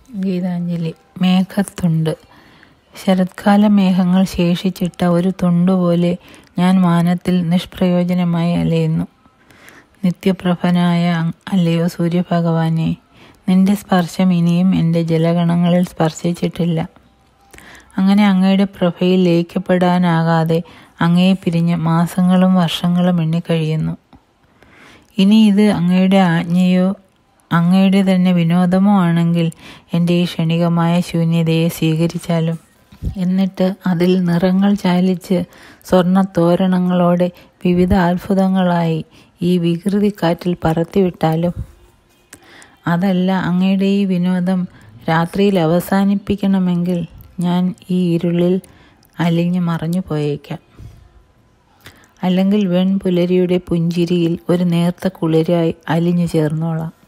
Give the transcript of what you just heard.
ഗീതാഞ്ജലി മേഘത്തുണ്ട് ശരത്കാല മേഘങ്ങൾ ശേഷിച്ചിട്ട ഒരു തുണ്ടുപോലെ ഞാൻ മാനത്തിൽ നിഷ്പ്രയോജനമായി അലയുന്നു നിത്യപ്രഭനായ അങ്- അല്ലയോ സൂര്യഭഗവാനെ നിന്റെ സ്പർശം ഇനിയും എൻ്റെ ജലഗണങ്ങളിൽ സ്പർശിച്ചിട്ടില്ല അങ്ങനെ അങ്ങയുടെ പ്രഭയിൽ ലയിക്കപ്പെടാനാകാതെ അങ്ങയെ പിരിഞ്ഞ് മാസങ്ങളും വർഷങ്ങളും എണ്ണിക്കഴിയുന്നു ഇനി ഇത് അങ്ങയുടെ ആജ്ഞയോ അങ്ങയുടെ തന്നെ വിനോദമോ ആണെങ്കിൽ എൻ്റെ ഈ ക്ഷണികമായ ശൂന്യതയെ സ്വീകരിച്ചാലും എന്നിട്ട് അതിൽ നിറങ്ങൾ ചാലിച്ച് സ്വർണ്ണ തോരണങ്ങളോടെ വിവിധ അത്ഭുതങ്ങളായി ഈ വികൃതി കാറ്റിൽ പറത്തിവിട്ടാലും അതല്ല അങ്ങയുടെ ഈ വിനോദം രാത്രിയിൽ അവസാനിപ്പിക്കണമെങ്കിൽ ഞാൻ ഈ ഇരുളിൽ അലിഞ്ഞു മറഞ്ഞു പോയേക്കാം അല്ലെങ്കിൽ വെൺപുലരിയുടെ പുഞ്ചിരിയിൽ ഒരു നേർത്ത കുളിരായി അലിഞ്ഞു ചേർന്നോളാം